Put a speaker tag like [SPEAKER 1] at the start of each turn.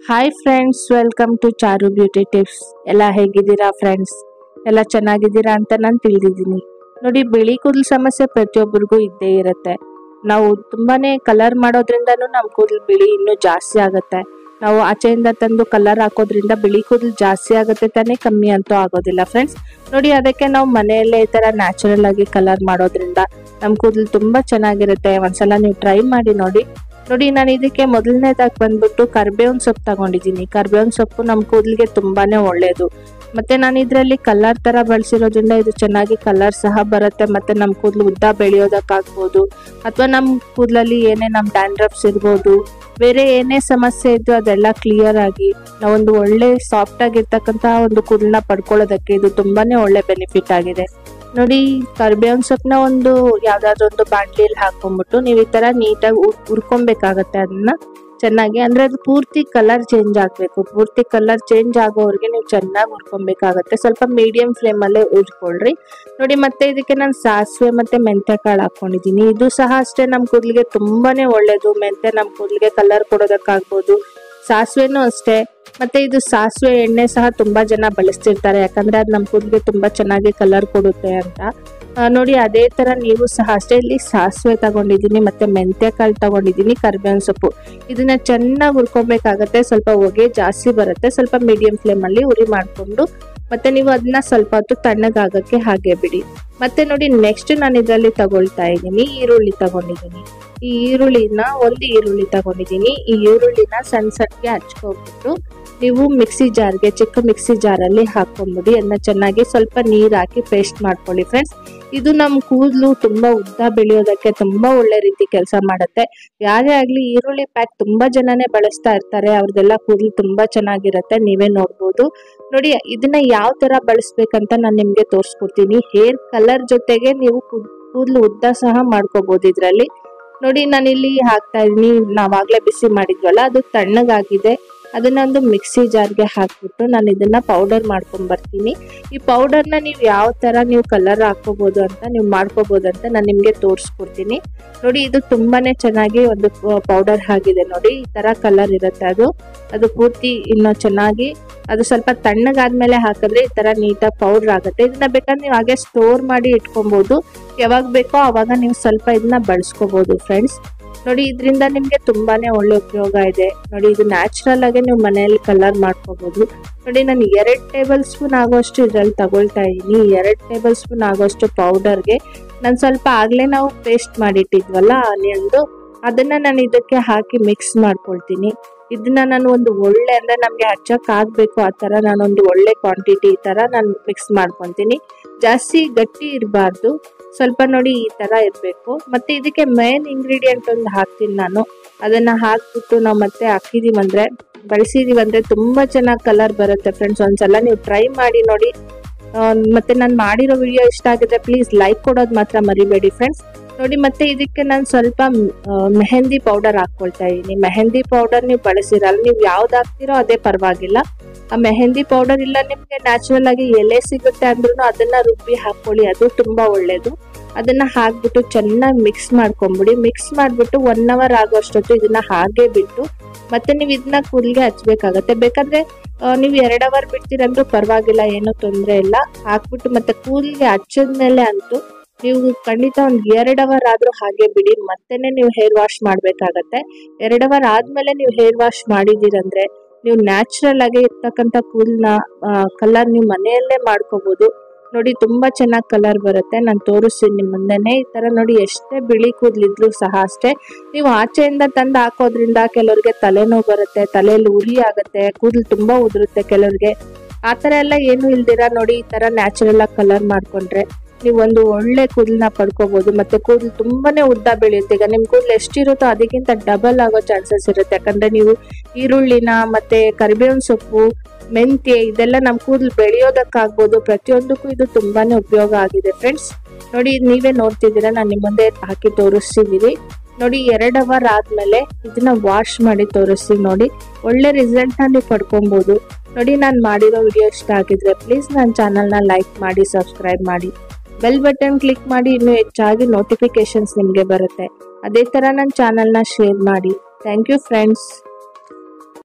[SPEAKER 1] hi friends welcome to Charu beauty tips ಎಲ್ಲ ಹೇಗಿದ್ದೀರಾ friends ಎಲ್ಲ ಚೆನ್ನಾಗಿದ್ದೀರಾ ಅಂತ ನಾನು ತಿಳಿದಿದ್ದೀನಿ ನೋಡಿ ಬಿಳಿ ಕೂದಲು ಸಮಸ್ಯೆ ಪ್ರತಿಯೊಬ್ಬರಿಗೂ ಇದ್ದೇ ಇರುತ್ತೆ ನಾವು ತುಂಬಾನೇ ಕಲರ್ ಮಾಡೋದ್ರಿಂದನೂ ನಮ್ಮ ಕೂದಲು ಬಿಳಿ ಇನ್ನೂ ಜಾಸ್ತಿ ಆಗುತ್ತೆ ನಾವು ಆಚೆಯಿಂದ ತಂದು ಕಲರ್ ಹಾಕೋದ್ರಿಂದ ಬಿಳಿ ಕೂದಲು ಜಾಸ್ತಿ ಆಗುತ್ತೆ ತಾನೇ ಕಮ್ಮಿ ಅಂತೂ ಆಗೋದಿಲ್ಲ ಫ್ರೆಂಡ್ಸ್ ನೋಡಿ ಅದಕ್ಕೆ ನಾವು ಮನೆಯಲ್ಲೇ ಈ ತರ ನ್ಯಾಚುರಲ್ ಆಗಿ ಕಲರ್ ಮಾಡೋದ್ರಿಂದ ನಮ್ಮ ಕೂದಲು ತುಂಬಾ ಚೆನ್ನಾಗಿರುತ್ತೆ ಒಂದ್ಸಲ ನೀವು ಟ್ರೈ ಮಾಡಿ ನೋಡಿ ನೋಡಿ ನಾನು ಇದಕ್ಕೆ ಮೊದಲನೇದಾಗಿ ಬಂದ್ಬಿಟ್ಟು ಕರ್ಬೇವಿನ ಸೊಪ್ಪು ತಗೊಂಡಿದ್ದೀನಿ ಕರ್ಬೇವಿನ ಸೊಪ್ಪು ನಮ್ಮ ಕೂದಲಿಗೆ ತುಂಬಾನೇ ಒಳ್ಳೆಯದು ಮತ್ತೆ ನಾನು ಇದರಲ್ಲಿ ಕಲರ್ ತರ ಬಳಸಿರೋದ್ರಿಂದ ಇದು ಚೆನ್ನಾಗಿ ಕಲರ್ ಸಹ ಬರುತ್ತೆ ಮತ್ತೆ ನಮ್ಮ ಕೂದಲು ಉದ್ದ ಬೆಳೆಯೋದಕ್ಕಾಗ್ಬೋದು ಅಥವಾ ನಮ್ಮ ಕೂದಲಲ್ಲಿ ಏನೇ ನಮ್ಮ ಡ್ಯಾಂಡ್ರಫ್ಸ್ ಇರ್ಬೋದು ಬೇರೆ ಏನೇ ಸಮಸ್ಯೆ ಇದ್ದು ಅದೆಲ್ಲ ಕ್ಲಿಯರ್ ಆಗಿ ನಾವೊಂದು ಒಳ್ಳೆ ಸಾಫ್ಟ್ ಆಗಿರ್ತಕ್ಕಂಥ ಒಂದು ಕೂದಲನ್ನ ಪಡ್ಕೊಳ್ಳೋದಕ್ಕೆ ಇದು ತುಂಬಾನೇ ಒಳ್ಳೆ ಬೆನಿಫಿಟ್ ಆಗಿದೆ ನೋಡಿ ಕರ್ಬೇವಿನ ಸೊಪ್ಪನ್ನ ಒಂದು ಯಾವ್ದಾದ್ರು ಒಂದು ಬಾಂಡ್ಲಿಯಲ್ಲಿ ಹಾಕೊಂಡ್ಬಿಟ್ಟು ನೀವು ಈ ತರ ನೀಟಾಗಿ ಹುರ್ಕೊಬೇಕಾಗತ್ತೆ ಅದನ್ನ ಚೆನ್ನಾಗಿ ಅಂದ್ರೆ ಅದು ಪೂರ್ತಿ ಕಲರ್ ಚೇಂಜ್ ಆಗ್ಬೇಕು ಪೂರ್ತಿ ಕಲರ್ ಚೇಂಜ್ ಆಗೋವರೆಗೆ ನೀವು ಚೆನ್ನಾಗಿ ಹುರ್ಕೊಬೇಕಾಗತ್ತೆ ಸ್ವಲ್ಪ ಮೀಡಿಯಂ ಫ್ಲೇಮ್ ಅಲ್ಲೇ ಹುರ್ಕೊಳ್ರಿ ನೋಡಿ ಮತ್ತೆ ಇದಕ್ಕೆ ನಾನು ಸಾಸಿವೆ ಮತ್ತೆ ಮೆಂತ್ಯ ಕಾಳು ಹಾಕೊಂಡಿದ್ದೀನಿ ಇದು ಸಹ ಅಷ್ಟೇ ನಮ್ಮ ಕೂದಲಿಗೆ ತುಂಬಾನೇ ಒಳ್ಳೇದು ಮೆಂತ್ಯ ನಮ್ಮ ಕೂದಲಿಗೆ ಕಲರ್ ಕೊಡೋದಕ್ಕಾಗ್ಬೋದು ಸಾಸಿವೆನೂ ಅಷ್ಟೇ ಮತ್ತೆ ಇದು ಸಾಸಿವೆ ಎಣ್ಣೆ ಸಹ ತುಂಬಾ ಜನ ಬಳಸ್ತಿರ್ತಾರೆ ಯಾಕಂದ್ರೆ ಅದು ನಮ್ಮ ಕೂದಲಿಗೆ ತುಂಬಾ ಚೆನ್ನಾಗಿ ಕಲರ್ ಕೊಡುತ್ತೆ ಅಂತ ಆ, ನೋಡಿ ಅದೇ ತರ ನೀವು ಸಹ ಅಷ್ಟೇ ಇಲ್ಲಿ ಸಾಸಿವೆ ತಗೊಂಡಿದ್ದೀನಿ ಮತ್ತೆ ಮೆಂತ್ಯ ಕಾಳು ತಗೊಂಡಿದ್ದೀನಿ ಕರ್ಬೇವಿನ ಸೊಪ್ಪು ಇದನ್ನ ಚೆನ್ನಾಗಿ ಹುರ್ಕೊಬೇಕಾಗತ್ತೆ ಸ್ವಲ್ಪ ಹೊಗೆ ಜಾಸ್ತಿ ಬರುತ್ತೆ ಸ್ವಲ್ಪ ಮೀಡಿಯಂ ಫ್ಲೇಮ್ ಅಲ್ಲಿ ಉರಿ ಮಾಡ್ಕೊಂಡು ಮತ್ತೆ ನೀವು ಅದನ್ನ ಸ್ವಲ್ಪ ಹೊತ್ತು ತಣ್ಣಗಾಗಕ್ಕೆ ಹಾಗೆ ಬಿಡಿ ಮತ್ತೆ ನೋಡಿ ನೆಕ್ಸ್ಟ್ ನಾನು ಇದರಲ್ಲಿ ತಗೊಳ್ತಾ ಇದ್ದೀನಿ ಈರುಳ್ಳಿ ತಗೊಂಡಿದ್ದೀನಿ ಈ ಈರುಳ್ಳಿನ ಒಂದು ಈರುಳ್ಳಿ ತಗೊಂಡಿದ್ದೀನಿ ಈ ಈರುಳ್ಳಿನ ಸಣ್ಣ ಸಣ್ಣಗೆ ಹಚ್ಕೊಬಿಟ್ಟು ನೀವು ಮಿಕ್ಸಿ ಜಾರ್ಗೆ ಚಿಕ್ಕ ಮಿಕ್ಸಿ ಜಾರಲ್ಲಿ ಹಾಕೊಂಡ್ಬಿಡಿ ಅದನ್ನ ಚೆನ್ನಾಗಿ ಸ್ವಲ್ಪ ನೀರ್ ಹಾಕಿ ಪೇಸ್ಟ್ ಮಾಡ್ಕೊಳ್ಳಿ ಫ್ರೆಂಡ್ಸ್ ಇದು ನಮ್ಮ ಕೂದಲು ತುಂಬಾ ಉದ್ದ ಬೆಳೆಯೋದಕ್ಕೆ ತುಂಬಾ ಒಳ್ಳೆ ರೀತಿ ಕೆಲಸ ಮಾಡುತ್ತೆ ಯಾರೇ ಆಗ್ಲಿ ಈರುಳ್ಳಿ ಪ್ಯಾಕ್ ತುಂಬಾ ಜನನೇ ಬಳಸ್ತಾ ಇರ್ತಾರೆ ಅವ್ರದೆಲ್ಲ ಕೂದಲು ತುಂಬಾ ಚೆನ್ನಾಗಿರುತ್ತೆ ನೀವೇ ನೋಡ್ಬೋದು ನೋಡಿ ಇದನ್ನ ಯಾವ ತರ ಬಳಸ್ಬೇಕಂತ ನಾನು ನಿಮ್ಗೆ ತೋರಿಸ್ಕೊಡ್ತೀನಿ ಹೇರ್ ಕಲರ್ ಜೊತೆಗೆ ನೀವು ಕೂದಲು ಉದ್ದ ಸಹ ಮಾಡ್ಕೋಬಹುದು ಇದ್ರಲ್ಲಿ ನೋಡಿ ನಾನಿಲ್ಲಿ ಹಾಕ್ತಾ ಇದೀನಿ ನಾವಾಗ್ಲೇ ಬಿಸಿ ಮಾಡಿದ್ವಲ್ಲ ಅದು ತಣ್ಣಗಾಗಿದೆ ಅದನ್ನ ಒಂದು ಮಿಕ್ಸಿ ಜಾರ್ಗೆ ಹಾಕ್ಬಿಟ್ಟು ನಾನು ಇದನ್ನ ಪೌಡರ್ ಮಾಡ್ಕೊಂಡ್ ಬರ್ತೀನಿ ಈ ಪೌಡರ್ನ ನೀವು ಯಾವ ತರ ನೀವು ಕಲರ್ ಹಾಕೋಬಹುದು ಅಂತ ನೀವು ಮಾಡ್ಕೋಬಹುದು ಅಂತ ನಾನು ನಿಮ್ಗೆ ತೋರಿಸ್ಕೊಡ್ತೀನಿ ನೋಡಿ ಇದು ತುಂಬಾನೇ ಚೆನ್ನಾಗಿ ಒಂದು ಪೌಡರ್ ಆಗಿದೆ ನೋಡಿ ಈ ತರ ಕಲರ್ ಇರುತ್ತೆ ಅದು ಅದು ಪೂರ್ತಿ ಇನ್ನು ಚೆನ್ನಾಗಿ ಅದು ಸ್ವಲ್ಪ ತಣ್ಣಗಾದ್ಮೇಲೆ ಹಾಕಿದ್ರೆ ಈ ತರ ನೀಟಾಗಿ ಪೌಡರ್ ಆಗುತ್ತೆ ಇದನ್ನ ಬೇಕಾದ್ರೆ ನೀವು ಹಾಗೆ ಸ್ಟೋರ್ ಮಾಡಿ ಇಟ್ಕೊಬಹುದು ಯಾವಾಗ ಬೇಕೋ ಅವಾಗ ನೀವು ಸ್ವಲ್ಪ ಇದನ್ನ ಬಳಸ್ಕೋಬಹುದು ಫ್ರೆಂಡ್ಸ್ ನೋಡಿ ಇದರಿಂದ ನಿಮ್ಗೆ ತುಂಬಾನೇ ಒಳ್ಳೆ ಉಪಯೋಗ ಇದೆ ನೋಡಿ ಇದು ನ್ಯಾಚುರಲ್ ಆಗಿ ನೀವು ಮನೆಯಲ್ಲಿ ಕಲರ್ ಮಾಡ್ಕೋಬಹುದು ನೋಡಿ ನಾನು ಎರಡ್ ಟೇಬಲ್ ಸ್ಪೂನ್ ಆಗೋಷ್ಟು ಇದ್ರಲ್ಲಿ ತಗೊಳ್ತಾ ಇದ್ದೀನಿ ಎರಡ್ ಟೇಬಲ್ ಸ್ಪೂನ್ ಆಗೋಷ್ಟು ಪೌಡರ್ಗೆ ನಾನು ಸ್ವಲ್ಪ ಆಗ್ಲೇ ನಾವು ಪೇಸ್ಟ್ ಮಾಡಿಟ್ಟಿದ್ವಲ್ಲ ಆನಿಯನ್ದು ಅದನ್ನ ನಾನು ಇದಕ್ಕೆ ಹಾಕಿ ಮಿಕ್ಸ್ ಮಾಡ್ಕೊಳ್ತೀನಿ ಇದನ್ನ ನಾನು ಒಂದು ಒಳ್ಳೆ ಅಂದ್ರೆ ನಮ್ಗೆ ಹಚ್ಚಕ್ ಆಗ್ಬೇಕು ಆ ತರ ನಾನೊಂದು ಒಳ್ಳೆ ಕ್ವಾಂಟಿಟಿ ಈ ತರ ನಾನು ಮಿಕ್ಸ್ ಮಾಡ್ಕೊಂತೀನಿ ಜಾಸ್ತಿ ಗಟ್ಟಿ ಇರಬಾರ್ದು ಸ್ವಲ್ಪ ನೋಡಿ ಈ ತರ ಇರಬೇಕು ಮತ್ತೆ ಇದಕ್ಕೆ ಮೇನ್ ಇಂಗ್ರೀಡಿಯೆಂಟ್ ಒಂದು ಹಾಕ್ತೀನಿ ನಾನು ಅದನ್ನ ಹಾಕ್ಬಿಟ್ಟು ನಾವು ಮತ್ತೆ ಹಾಕಿದೀವಿ ಅಂದ್ರೆ ಬಳಸಿದೀವಿ ಅಂದ್ರೆ ತುಂಬಾ ಚೆನ್ನಾಗಿ ಕಲರ್ ಬರುತ್ತೆ ಫ್ರೆಂಡ್ಸ್ ಒಂದ್ಸಲ ನೀವು ಟ್ರೈ ಮಾಡಿ ನೋಡಿ ಆ, ಮತ್ತೆ ನಾನು ಮಾಡಿರೋ ವಿಡಿಯೋ ಇಷ್ಟ ಆಗಿದ್ರೆ ಪ್ಲೀಸ್ ಲೈಕ್ ಕೊಡೋದು ಮಾತ್ರ ಮರಿಬೇಡಿ ಫ್ರೆಂಡ್ಸ್ ನೋಡಿ ಮತ್ತೆ ಇದಕ್ಕೆ ನಾನು ಸ್ವಲ್ಪ ಆ, ಮೆಹಂದಿ ಪೌಡರ್ ಹಾಕೊಳ್ತಾ ಇದ್ದೀನಿ ಮೆಹಂದಿ ಪೌಡರ್ ನೀವು ಬಳಸಿರಲ್ಲ ನೀವು ಯಾವ್ದು ಹಾಕ್ತಿರೋ ಅದೇ ಪರವಾಗಿಲ್ಲ ಆ ಮೆಹಂದಿ ಪೌಡರ್ ಇಲ್ಲ ನಿಮ್ಗೆ ನ್ಯಾಚುರಲ್ ಆಗಿ ಎಲೆ ಸಿಗುತ್ತೆ ಅಂದ್ರೂ ಅದನ್ನ ರುಬ್ಬಿ ಹಾಕೊಳ್ಳಿ ಅದು ತುಂಬಾ ಒಳ್ಳೇದು ಅದನ್ನ ಹಾಕ್ಬಿಟ್ಟು ಚೆನ್ನಾಗಿ ಮಿಕ್ಸ್ ಮಾಡ್ಕೊಂಬಿಡಿ ಮಿಕ್ಸ್ ಮಾಡ್ಬಿಟ್ಟು ಒನ್ ಅವರ್ ಆಗೋಷ್ಟೊತ್ತು ಇದನ್ನ ಹಾಗೆ ಬಿಟ್ಟು ಮತ್ತೆ ನೀವು ಇದನ್ನ ಕೂದಲಿಗೆ ಹಚ್ಬೇಕಾಗತ್ತೆ ಬೇಕಾದ್ರೆ ಆ, ನೀವು ಎರಡ್ ಅವರ್ ಬಿಡ್ತೀರಂದ್ರೂ ಪರವಾಗಿಲ್ಲ ಏನೂ ತೊಂದರೆ ಇಲ್ಲ ಹಾಕ್ಬಿಟ್ಟು ಮತ್ತೆ ಕೂದಲಿಗೆ ಹಚ್ಚದ್ಮೇಲೆ ಅಂತೂ ನೀವು ಖಂಡಿತ ಒಂದ್ ಎರಡ್ ಅವರ್ ಆದ್ರೂ ಹಾಗೆ ಬಿಡಿ ಮತ್ತೆನೆ ನೀವು ಹೇರ್ ವಾಶ್ ಮಾಡ್ಬೇಕಾಗತ್ತೆ ಎರಡ್ ಅವರ್ ಆದ್ಮೇಲೆ ನೀವು ಹೇರ್ ವಾಶ್ ಮಾಡಿದೀರಂದ್ರೆ ನೀವು ನ್ಯಾಚುರಲ್ ಆಗಿ ಇರ್ತಕ್ಕಂಥ ಕೂದಲ್ನ ಕಲರ್ ನೀವು ಮನೆಯಲ್ಲೇ ಮಾಡ್ಕೋಬಹುದು ನೋಡಿ ತುಂಬಾ ಚೆನ್ನಾಗಿ ಕಲರ್ ಬರುತ್ತೆ ನಾನು ತೋರಿಸ್ತೀನಿ ನಿಮ್ ಮುಂದೆನೆ ಈ ತರ ನೋಡಿ ಎಷ್ಟೇ ಬಿಳಿ ಕೂದಲಿದ್ರು ಸಹ ಅಷ್ಟೇ ನೀವು ಆಚೆಯಿಂದ ತಂದು ಹಾಕೋದ್ರಿಂದ ಕೆಲವ್ರಿಗೆ ತಲೆನೋವು ಬರುತ್ತೆ ತಲೆಯಲ್ಲಿ ಉರಿ ಆಗುತ್ತೆ ಕೂದಲು ತುಂಬಾ ಉದುರುತ್ತೆ ಕೆಲವ್ರಿಗೆ ಆ ತರ ಎಲ್ಲ ಏನು ಇಲ್ದಿರ ನೋಡಿ ಈ ತರ ನ್ಯಾಚುರಲ್ ಆಗಿ ಕಲರ್ ಮಾಡ್ಕೊಂಡ್ರೆ ನೀವು ಒಂದು ಒಳ್ಳೆ ಕೂದಲನ್ನ ಪಡ್ಕೋಬಹುದು ಮತ್ತೆ ಕೂದಲು ತುಂಬಾನೇ ಉದ್ದ ಬೆಳೆಯುತ್ತೆ ಈಗ ನಿಮ್ ಕೂದಲು ಎಷ್ಟಿರುತ್ತೋ ಅದಕ್ಕಿಂತ ಡಬಲ್ ಆಗೋ ಚಾನ್ಸಸ್ ಇರುತ್ತೆ ಯಾಕಂದ್ರೆ ನೀವು ಈರುಳ್ಳಿನ ಮತ್ತೆ ಕರಿಬೇವಿನ ಸೊಪ್ಪು ಮೆಂತ್ಯ ಇದೆಲ್ಲ ನಮ್ಮ ಕೂದಲು ಬೆಳೆಯೋದಕ್ಕಾಗ್ಬೋದು ಪ್ರತಿಯೊಂದಕ್ಕೂ ಇದು ತುಂಬಾನೇ ಉಪಯೋಗ ಆಗಿದೆ ಫ್ರೆಂಡ್ಸ್ ನೋಡಿ ಇದ್ ನೀವೇ ನೋಡ್ತಿದ್ದೀರಾ ನಾನು ನಿಮ್ಮ ಮುಂದೆ ಹಾಕಿ ತೋರಿಸ್ತಿದ್ದೀವಿ ನೋಡಿ ಎರಡ್ ಅವರ್ ಆದ್ಮೇಲೆ ಇದನ್ನ ವಾಶ್ ಮಾಡಿ ತೋರಿಸ್ತೀವಿ ನೋಡಿ ಒಳ್ಳೆ ರಿಸಲ್ಟ್ ನ ನೀವು ಪಡ್ಕೊಬಹುದು ನೋಡಿ ನಾನು ಮಾಡಿರೋ ವಿಡಿಯೋ ಇಷ್ಟ ಆಗಿದ್ರೆ ಪ್ಲೀಸ್ ನನ್ನ ಚಾನಲ್ನ ಲೈಕ್ ಮಾಡಿ ಸಬ್ಸ್ಕ್ರೈಬ್ ಮಾಡಿ ಬೆಲ್ ಬಟನ್ ಕ್ಲಿಕ್ ಮಾಡಿ ಇನ್ನೂ ಹೆಚ್ಚಾಗಿ ನೋಟಿಫಿಕೇಶನ್ಸ್ ನಿಮಗೆ ಬರುತ್ತೆ ಅದೇ ಥರ ನನ್ನ ಚಾನಲ್ನ ಶೇರ್ ಮಾಡಿ ಥ್ಯಾಂಕ್ ಯು ಫ್ರೆಂಡ್ಸ್